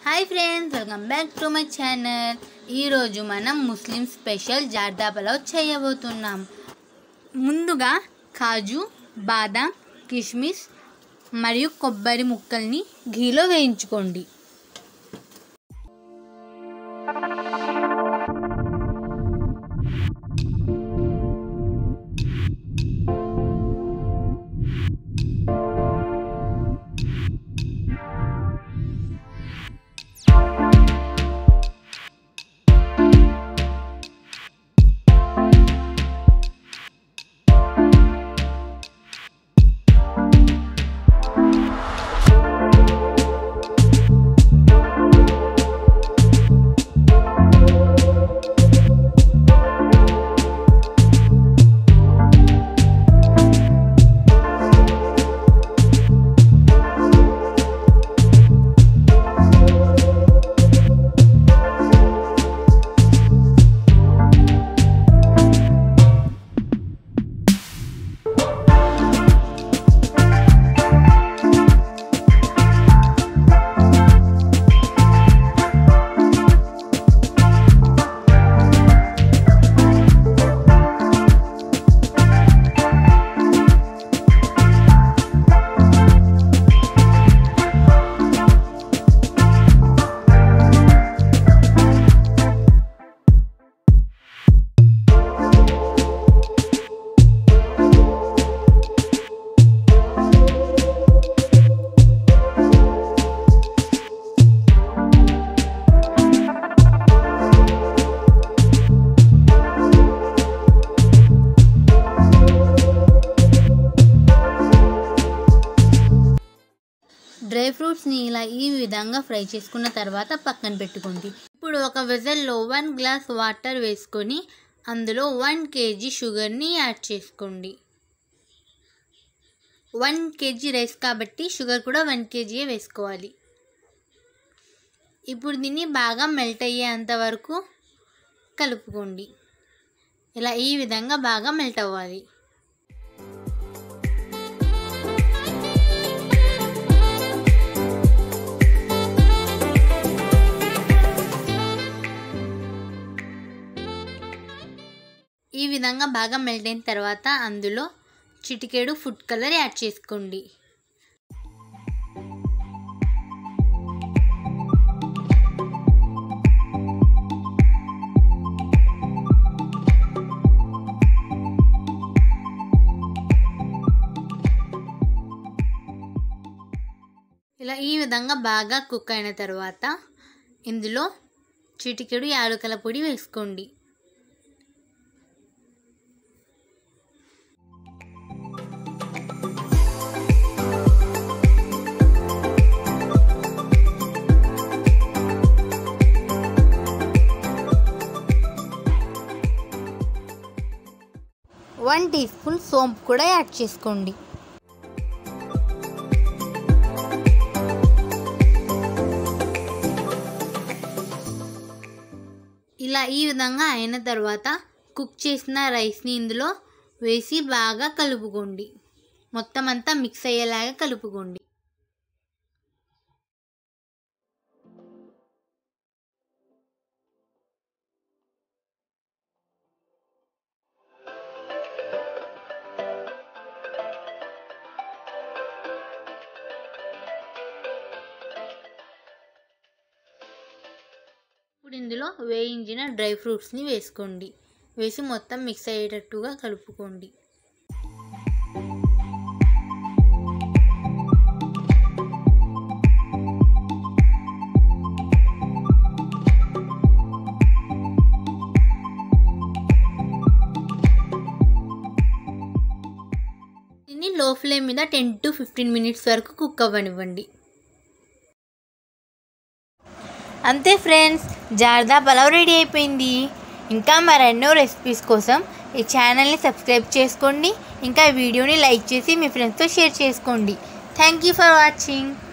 hi friends welcome back to my channel ఈరోజు మనం ముస్లిం special జార్దా pulao చేయబోతున్నాం ముందుగా కాజు బాదాం కిస్మిస్ మరియు కొబ్బరి ముక్కల్ని ఘీలో వేయించుకోండి డ్రై ఫ్రూట్స్ని ఇలా ఈ విధంగా ఫ్రై చేసుకున్న తర్వాత పక్కన పెట్టుకోండి ఇప్పుడు ఒక వెజల్లో వన్ గ్లాస్ వాటర్ వేసుకొని అందులో వన్ కేజీ షుగర్ని యాడ్ చేసుకోండి వన్ కేజీ రైస్ కాబట్టి షుగర్ కూడా వన్ కేజీయే వేసుకోవాలి ఇప్పుడు దీన్ని బాగా మెల్ట్ అయ్యేంత వరకు కలుపుకోండి ఇలా ఈ విధంగా బాగా మెల్ట్ అవ్వాలి ఈ విధంగా బాగా మెల్ట్ అయిన తర్వాత అందులో చిటికెడు ఫుడ్ కలర్ యాడ్ చేసుకోండి ఇలా ఈ విధంగా బాగా కుక్ అయిన తర్వాత ఇందులో చిటికెడు యాలకుల పొడి వేసుకోండి వన్ టీ స్పూన్ సోంపు కూడా యాడ్ చేసుకోండి ఇలా ఈ విధంగా అయిన తర్వాత కుక్ చేసిన రైస్ని ఇందులో వేసి బాగా కలుపుకోండి మొత్తం అంతా మిక్స్ అయ్యేలాగా కలుపుకోండి ఇప్పుడు ఇందులో వేయించిన డ్రై ఫ్రూట్స్ని వేసుకోండి వేసి మొత్తం మిక్స్ అయ్యేటట్టుగా కలుపుకోండి దీన్ని లో ఫ్లేమ్ మీద టెన్ టు ఫిఫ్టీన్ మినిట్స్ వరకు కుక్ అవ్వనివ్వండి అంతే ఫ్రెండ్స్ జార్దా పలావ్ రెడీ అయిపోయింది ఇంకా మరెన్నో రెసిపీస్ కోసం ఈ ఛానల్ని సబ్స్క్రైబ్ చేసుకోండి ఇంకా ఈ వీడియోని లైక్ చేసి మీ ఫ్రెండ్స్తో షేర్ చేసుకోండి థ్యాంక్ యూ ఫర్ వాచింగ్